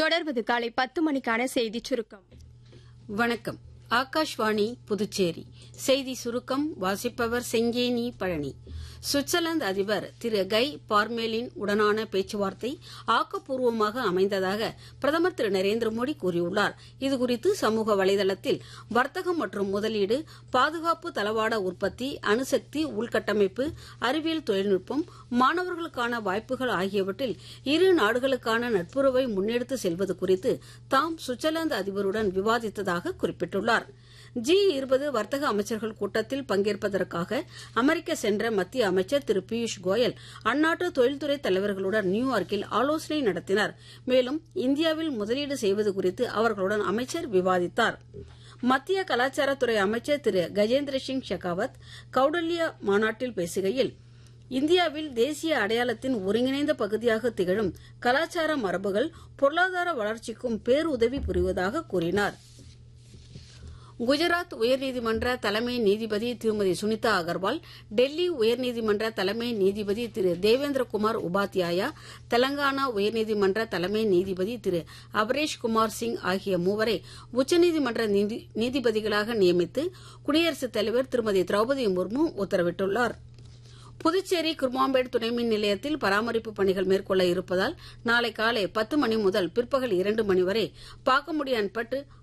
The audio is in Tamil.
தொடர்வது காலை பத்து மணிக்கான செய்திச் சுருக்கம் வணக்கம் ஆகாஷ்வாணி புதுச்சேரி செய்தி சுருக்கம் வாசிப்பவர் செங்கேனி பழனி சுவிட்சர்லாந்து அதிபர் திரு கை பார்மேலின் உடனான பேச்சுவார்த்தை ஆக்கப்பூர்வமாக அமைந்ததாக பிரதமர் திரு நரேந்திர மோடி கூறியுள்ளார் இதுகுறித்து சமூக வலைதளத்தில் வர்த்தகம் மற்றும் முதலீடு பாதுகாப்பு தளவாட உற்பத்தி அணுசக்தி உள்கட்டமைப்பு அறிவியல் தொழில்நுட்பம் மாணவர்களுக்கான வாய்ப்புகள் ஆகியவற்றில் இரு நாடுகளுக்கான நட்புறவை முன்னெடுத்து செல்வது குறித்து தாம் சுவிட்சர்லாந்து அதிபருடன் விவாதித்ததாக குறிப்பிட்டுள்ளார் ஜி இருபது வர்த்தக அமைச்சர்கள் கூட்டத்தில் பங்கேற்பதற்காக அமெரிக்க சென்ற மத்திய அமைச்சர் திரு பியூஷ் கோயல் அந்நாட்டு தொழில்துறை தலைவர்களுடன் நியூயார்க்கில் ஆலோசனை நடத்தினார் மேலும் இந்தியாவில் முதலீடு செய்வது குறித்து அவர்களுடன் அமைச்சர் விவாதித்தார் மத்திய கலாச்சாரத்துறை அமைச்சர் திரு கஜேந்திர சிங் ஷெகாவத் கவுடல்யா மாநாட்டில் பேசுகையில் இந்தியாவில் தேசிய அடையாளத்தின் ஒருங்கிணைந்த பகுதியாக திகழும் கலாச்சார மரபுகள் பொருளாதார வளர்ச்சிக்கும் பேருதவி புரிவதாக கூறினார் குஜராத் உயர்நீதிமன்ற தலைமை நீதிபதி திருமதி சுனிதா அகர்வால் டெல்லி உயர்நீதிமன்ற தலைமை நீதிபதி திரு தேவேந்திரகுமார் உபாத்யாயா தெலங்கானா உயர்நீதிமன்ற தலைமை நீதிபதி திரு அபரேஷ் குமார் சிங் ஆகிய மூவரை உச்சநீதிமன்ற நீதிபதிகளாக நியமித்து குடியரசுத் தலைவர் திருமதி திரௌபதி முர்மு உத்தரவிட்டுள்ளார் புதுச்சேரி குர்மாம்பேட் துணைமின் நிலையத்தில் பராமரிப்பு பணிகள் மேற்கொள்ள இருப்பதால் நாளை காலை பத்து மணி முதல் பிற்பகல் இரண்டு மணி வரை பாக்கமுடியான்பட்டு